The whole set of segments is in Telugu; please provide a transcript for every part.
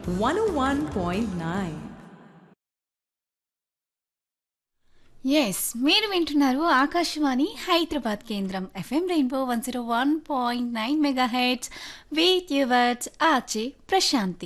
101.9. ఎస్ మీరు వింటున్నారు ఆకాశవాణి హైదరాబాద్ కేంద్రం FM rainbow one zero one point nine mega hertz with yours ఆచే ప్రశాంతి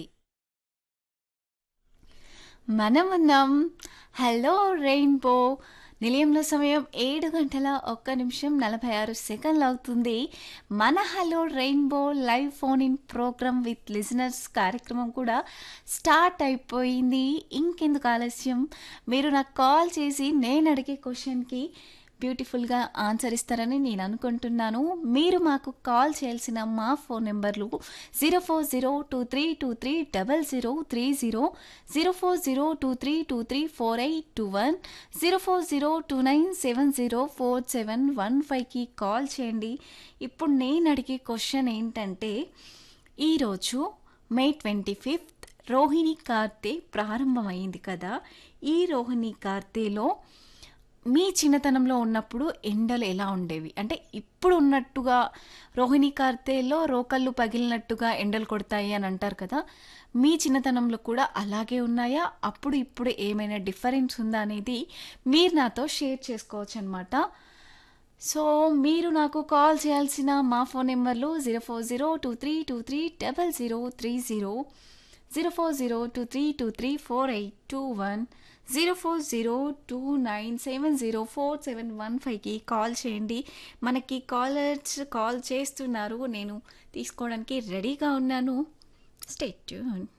మనం ఉన్నాం హలో రెయిన్బో నిలయంలో సమయం ఏడు గంటల ఒక్క నిమిషం నలభై ఆరు సెకండ్లు అవుతుంది మన hello rainbow live phone in program with listeners కార్యక్రమం కూడా స్టార్ట్ అయిపోయింది ఇంకెందుకు ఆలస్యం మీరు నాకు కాల్ చేసి నేను అడిగే క్వశ్చన్కి బ్యూటిఫుల్గా ఆన్సర్ ఇస్తారని నేను అనుకుంటున్నాను మీరు మాకు కాల్ చేయాల్సిన మా ఫోన్ నెంబర్లు zero four zero two three two three double zero three zero zero four zero two three two three four eight two one zero four zero two nine seven zero four seven one ఫైవ్కి కాల్ చేయండి ఇప్పుడు నేను అడిగే క్వశ్చన్ ఏంటంటే ఈరోజు మే ట్వంటీ ఫిఫ్త్ రోహిణి కార్తె ప్రారంభమైంది కదా ఈ రోహిణి కార్తెలో మీ చిన్నతనంలో ఉన్నప్పుడు ఎండలు ఎలా ఉండేవి అంటే ఇప్పుడు ఉన్నట్టుగా రోహిణి కార్తెలో రోకళ్ళు పగిలినట్టుగా ఎండలు కొడతాయి అని అంటారు కదా మీ చిన్నతనంలో కూడా అలాగే ఉన్నాయా అప్పుడు ఇప్పుడు ఏమైనా డిఫరెన్స్ ఉందా అనేది మీరు నాతో షేర్ చేసుకోవచ్చు అనమాట సో మీరు నాకు కాల్ చేయాల్సిన మా ఫోన్ నెంబర్లు zero four zero two three two three double zero three zero zero four zero two three two three four eight two one zero four zero two nine seven zero four seven one ఫైవ్కి కాల్ చేయండి మనకి కాలర్స్ కాల్ చేస్తున్నారు నేను తీసుకోవడానికి రెడీగా ఉన్నాను స్టేట్ ట్యూన్